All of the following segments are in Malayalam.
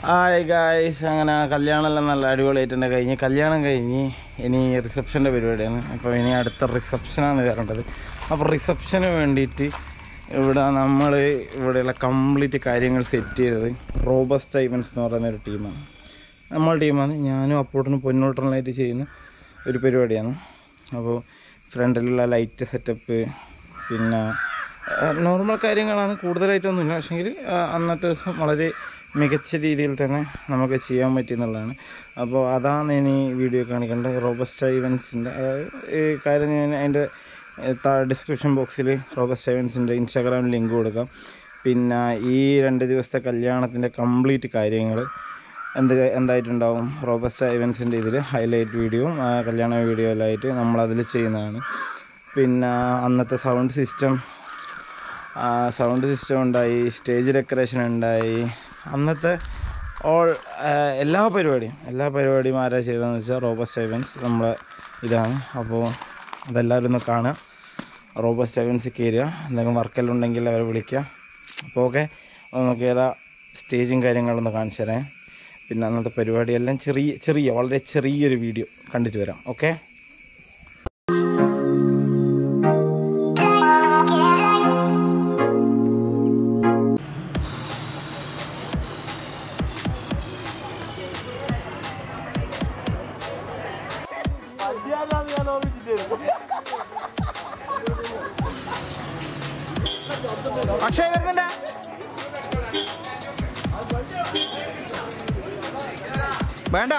ഹായ് ഗായ്സ് അങ്ങനെ കല്യാണമെല്ലാം നല്ല അടിപൊളിയായിട്ടുണ്ട് കഴിഞ്ഞ് കല്യാണം കഴിഞ്ഞ് ഇനി റിസപ്ഷൻ്റെ പരിപാടിയാണ് അപ്പോൾ ഇനി അടുത്ത റിസപ്ഷനാണ് കയറേണ്ടത് അപ്പോൾ റിസപ്ഷന് വേണ്ടിയിട്ട് ഇവിടെ നമ്മൾ ഇവിടെയുള്ള കംപ്ലീറ്റ് കാര്യങ്ങൾ സെറ്റ് ചെയ്തത് റോബസ്റ്റ് ഐവൻസ് എന്ന് പറയുന്ന ഒരു ടീമാണ് നമ്മൾ ടീമാണ് ഞാനും അപ്പോട്ടിനും പൊന്നോട്ടനായിട്ട് ചെയ്യുന്ന ഒരു പരിപാടിയാണ് അപ്പോൾ ഫ്രണ്ടിലുള്ള ലൈറ്റ് സെറ്റപ്പ് പിന്നെ നോർമൽ കാര്യങ്ങളാണ് കൂടുതലായിട്ടൊന്നുമില്ല പക്ഷേങ്കിൽ അന്നത്തെ ദിവസം വളരെ മികച്ച രീതിയിൽ തന്നെ നമുക്ക് ചെയ്യാൻ പറ്റിയെന്നുള്ളതാണ് അപ്പോൾ അതാണ് ഇനി വീഡിയോ കാണിക്കേണ്ടത് റോബസ്റ്റ് ഇവൻസിൻ്റെ അതായത് ഈ കാര്യം ഞാൻ അതിൻ്റെ ഡിസ്ക്രിപ്ഷൻ ബോക്സിൽ റോബസ്റ്റ് ഇവൻസിൻ്റെ ഇൻസ്റ്റാഗ്രാം ലിങ്ക് കൊടുക്കാം പിന്നെ ഈ രണ്ട് ദിവസത്തെ കല്യാണത്തിൻ്റെ കംപ്ലീറ്റ് കാര്യങ്ങൾ എന്ത് എന്തായിട്ടുണ്ടാവും റോബസ്റ്റ് ഇവൻസിൻ്റെ ഇതിൽ ഹൈലൈറ്റ് വീഡിയോയും ആ, കല്യാണ വീഡിയോ എല്ലായിട്ട് നമ്മളതിൽ ചെയ്യുന്നതാണ് പിന്നെ അന്നത്തെ സൗണ്ട് സിസ്റ്റം സൗണ്ട് സിസ്റ്റം ഉണ്ടായി സ്റ്റേജ് ഡെക്കറേഷൻ ഉണ്ടായി അന്നത്തെ ഓൾ എല്ലാ പരിപാടിയും എല്ലാ പരിപാടിയും ആരാ ചെയ്തതെന്ന് വെച്ചാൽ റോബസ്റ്റ് ഇവൻസ് നമ്മളെ ഇതാണ് അപ്പോൾ അതെല്ലാവരും ഒന്ന് കാണുക റോബസ്റ്റ് ഇവൻസ് കയറുക എന്തെങ്കിലും വർക്കെല്ലാം ഉണ്ടെങ്കിൽ അവരെ വിളിക്കുക അപ്പോൾ ഓക്കെ നമുക്ക് ഏതാ സ്റ്റേജും കാര്യങ്ങളൊന്ന് കാണിച്ചു തരാം പിന്നെ അന്നത്തെ പരിപാടിയെല്ലാം ചെറിയ ചെറിയ വളരെ ചെറിയൊരു വീഡിയോ കണ്ടിട്ട് വരാം ഓക്കെ അക്ഷയ് വരുന്നുണ്ട് വേണ്ട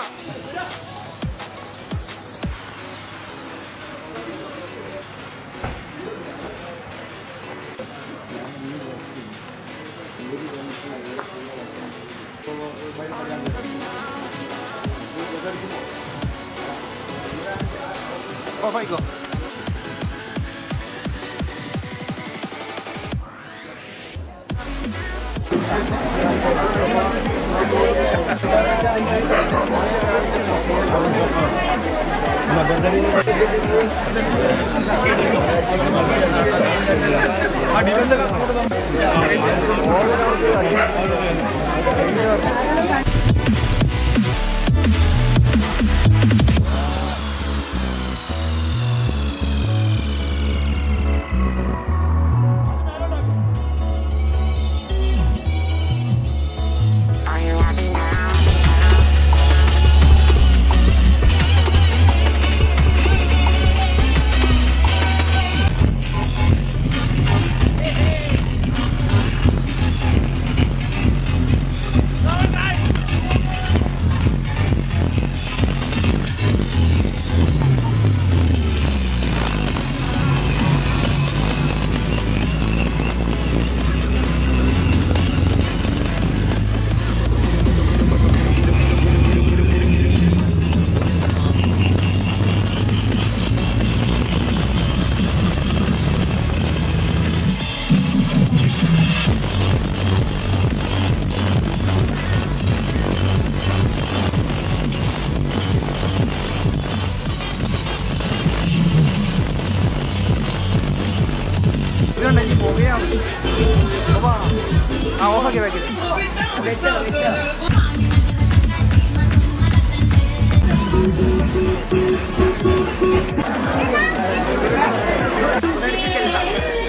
ഓഫായിക്കോ Are you happy now? ഇതുണ്ടെങ്കിൽ പോകുകയാണ് ആ ഓഫാക്കി വെക്കില്ല Thank